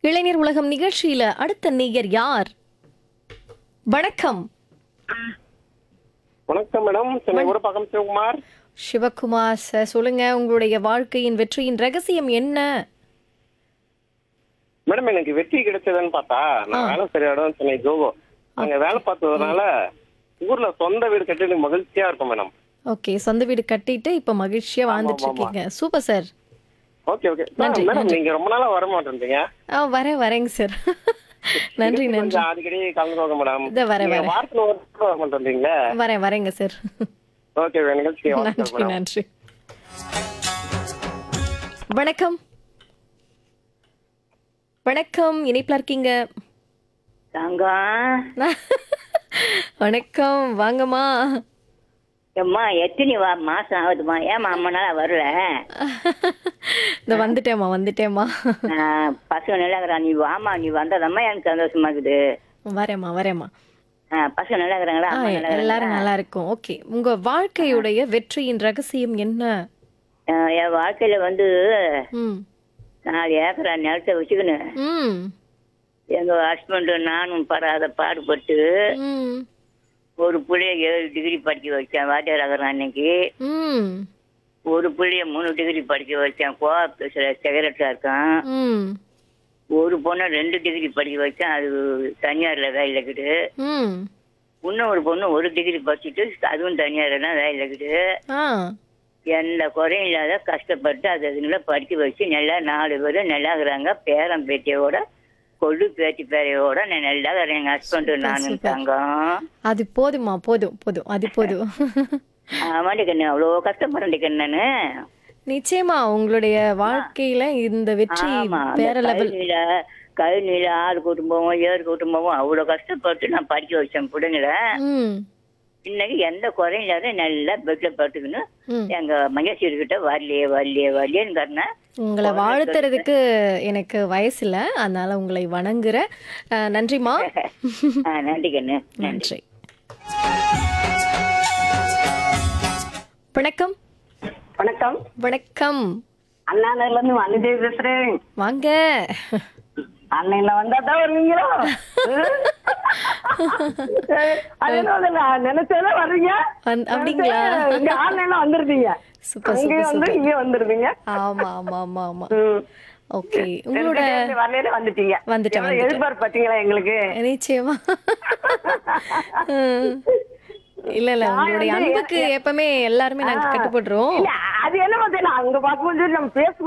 இளைஞர் உலகம் நிகழ்ச்சியில அடுத்த நேயர் யார் வணக்கம் வணக்கம் மேடம் சென்னை ஒரு பக்கம் சிவகுமார் சிவகுமார் சார் சொல்லுங்க உங்களுடைய வாழ்க்கையின் வெற்றியின் ரகசியம் என்ன மேடம் எனக்கு வெற்றி கிடைச்சதுன்னு பார்த்தா நான் வேலை செய்யற இடம் சென்னை ஜோகோ அங்க வேலை பார்த்ததுனால ஊர்ல சொந்த வீடு கட்டி எனக்கு மகிழ்ச்சியா இருக்கும் மேடம் ஓகே சொந்த வீடு கட்டிட்டு இப்ப மகிழ்ச்சியா வாழ்ந்துட்டு ஆமா. இருக்கீங்க சூப்பர் சார் ஓகே ஓகே நன்றி, மேடம் நீங்க ரொம்ப நாளா வர மாட்டேன்றீங்க ஆ வரேன் வரேங்க சார் நன்றி நன்றி கொஞ்சம் அடிக்கடி கலந்துக்கோங்க மேடம் இதோ வரேன், நீங்க வரேன். வாரத்துல ஒரு தடவை வர மாட்டேன்றீங்களே வரேன் வரேங்க சார் ஓகே நிகழ்ச்சி நன்றி நன்றி வணக்கம் வணக்கம் இணைப்பில் இருக்கீங்க தங்கம் வணக்கம் வாங்கம்மா எம்மா எத்தனை வா மாசம் ஆகுதுமா ஏமா அம்மா நாளா வரல இந்த வந்துட்டேம்மா வந்துட்டேம்மா ஆஹ், பசங்க நல்லா இருக்கிறான் நீ வாமா நீ வந்ததம்மா எனக்கு சந்தோஷமா இருக்குது வரேம்மா வரேம்மா ஆஹ், பசங்க நல்லா இருக்கிறாங்களா ஆ அம்மா நல்லா எல்லாரும் இருக்கிறாங்களா? நல்லா இருக்கும் ஓகே உங்க வாழ்க்கையுடைய வெற்றியின் ரகசியம் என்ன ஆஹ், என் வாழ்க்கையில வந்து ம் நாலு ஏக்கரா நிலத்தை வச்சுக்கின்னு ம் எங்க ஹஸ்பண்டு நானும் படாத பாடுபட்டு ம் ஒரு புள்ளைய ஏழு டிகிரி படிக்க வச்சேன் வாத்தியார் ஆகிறான் அன்னைக்கு ம் ஒரு புள்ளைய மூணு டிகிரி படிக்க வச்சேன் கோஆப்ரேஷன்ல செக்ரட்டரா இருக்கான் ம் ஒரு பொண்ணை ரெண்டு டிகிரி படிக்க வச்சேன் அது தனியார்ல வேலையில இருக்குது ம் இன்னும் ஒரு பொண்ணு ஒரு டிகிரி படிச்சுட்டு அதுவும் தனியார் தான் வேலையில இருக்குது ஆ எந்த குறையும் இல்லாத கஷ்டப்பட்டு அது அதுங்களை படிக்க வச்சு நல்லா நாலு பேரும் நல்லா இருக்கிறாங்க பேரன் பேத்தியோட கொள்ளு பேத்தி பேரையோட நான் நல்லா இருக்கிறேன் எங்க ஹஸ்பண்டு நானும் super. தங்கம் அது போதுமா போதும் போதும் அது போதும் ஆமாண்டி கண்ணு அவ்வளோ கஷ்டப்படுறேன் கண்ணு நானு நிச்சயமா உங்களுடைய வாழ்க்கையில இந்த வெற்றி ஆமா வேற லெவல் கழனியில கழனியில ஆறு குடும்பம் ஏறு குடும்பம் அவ்வளோ கஷ்டப்பட்டு நான் படிக்க வச்சேன் பிள்ளைங்கள ம் இன்னைக்கு எந்த குறையும் இல்லாத நல்லா பெட்ல படுத்துக்கின்னு ம். எங்க மகேஸ்வரி கிட்ட வரலையே வரலையே வரலையேன்னு காரணம் உங்களை வாழ்த்துறதுக்கு எனக்கு வயசு இல்ல அதனால உங்களை வணங்குறேன் அஹ், நன்றிம்மா நன்றி கண்ணு நன்றி நன்றி வணக்கம் வணக்கம் வணக்கம் அண்ணா நகர்ல இருந்து வனிதேவி பேசுறேன் வாங்க அன்னையில வந்தா தான் வருவீங்களோ அது என்ன நான் நினைச்சதே வர்றீங்க வந்து- அப்படிங்களா? நினைச்சதே இங்க ஆன்லைன்ல வந்துருந்தீங்க சூப்பர் அங்கேயும் சூப்பர் வந்து சூப்பர் இங்கே வந்துருவீங்க ஆமா ஆமா ஆமா ஆமா ம். ஓகே உங்களோட ரெண்டு வரலையில வந்துட்டீங்க வந்துட்டேன், எவ்வளவு வந்துட்டேன். எதிர்பார்ப்பு பாத்தீங்களா எங்களுக்கு நிச்சயமா ம். இல்ல இல்ல நான் உங்களுடைய வந்து அன்புக்கு எப்பவுமே எல்லாருமே நாங்க கட்டுப்படுறோம் இல்ல, அது என்ன தெரியல அங்க பார்க்கும்போது நம்ம பேசும்போது